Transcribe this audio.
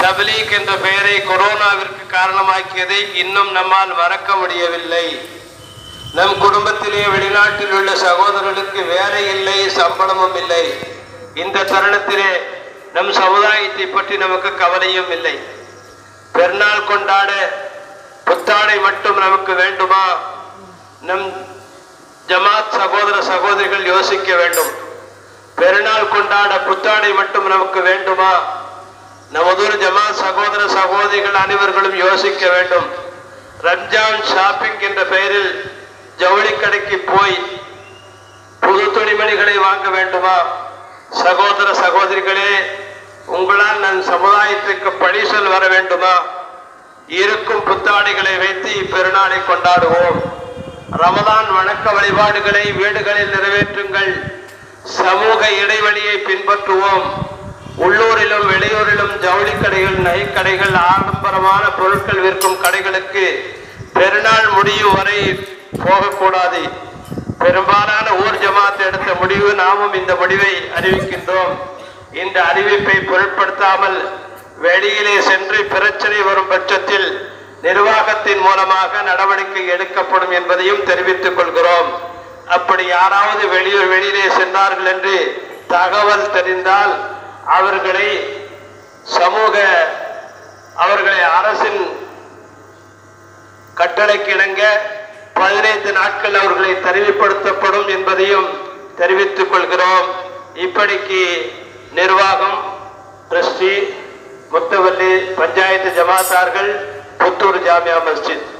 தபிலீக் என்ற பெயரை கொரோனாவிற்கு காரணமாக்கியதை இன்னும் நம்மால் மறக்க முடியவில்லை நம் குடும்பத்திலே வெளிநாட்டில் உள்ள சகோதரர்களுக்கு வேலை இல்லை சம்பளமும் இல்லை இந்த தருணத்திலே நம் சமுதாயத்தை பற்றி நமக்கு கவலையும் இல்லை பெருநாள் கொண்டாட புத்தாடை மட்டும் நமக்கு வேண்டுமா நம் ஜமாத் சகோதர சகோதரிகள் யோசிக்க வேண்டும் பெருநாள் கொண்டாட புத்தாடை மட்டும் நமக்கு வேண்டுமா நமதூர் ஜமாத் சகோதர சகோதரிகள் அனைவர்களும் யோசிக்க வேண்டும் ரம்ஜான் ஷாப்பிங் என்ற பெயரில் ஜவுளி கடைக்கு போய் புது துணிமணிகளை வாங்க வேண்டுமா சகோதர சகோதரிகளே உங்களால் நம் சமுதாயத்திற்கு பழிசொல் வர வேண்டுமா இருக்கும் புத்தாடைகளை வைத்து இப்பெருநாளை கொண்டாடுவோம் ரமதான் வணக்க வழிபாடுகளை வீடுகளில் நிறைவேற்றுங்கள் சமூக இடைவெளியை பின்பற்றுவோம் உள்ளூரிலும் வெளியூரிலும் ஜவுளி கடைகள் நகைக்கடைகள் ஆடம்பரமான பொருட்கள் விற்கும் கடைகளுக்கு பெருநாள் முடியும் வரை போகக்கூடாது பெரும்பாலான ஊர் ஜமாத் எடுத்த முடிவு நாமும் இந்த முடிவை அறிவிக்கின்றோம் இந்த அறிவிப்பை பொருட்படுத்தாமல் வெளியிலே சென்று பிரச்சனை வரும் பட்சத்தில் நிர்வாகத்தின் மூலமாக நடவடிக்கை எடுக்கப்படும் என்பதையும் தெரிவித்துக் கொள்கிறோம் அப்படி யாராவது வெளியூர் வெளியிலே சென்றார்கள் என்று தகவல் தெரிந்தால் அவர்களை சமூக அவர்களை அரசின் கட்டளைக்கு இணங்க பதினைந்து நாட்கள் அவர்களை தனிமைப்படுத்தப்படும் என்பதையும் தெரிவித்துக் கொள்கிறோம் இப்படிக்கு நிர்வாகம் ட்ரஸ்டி முத்தவல்லி பஞ்சாயத்து ஜமாத்தார்கள் புத்தூர் ஜாமியா மஸ்ஜித்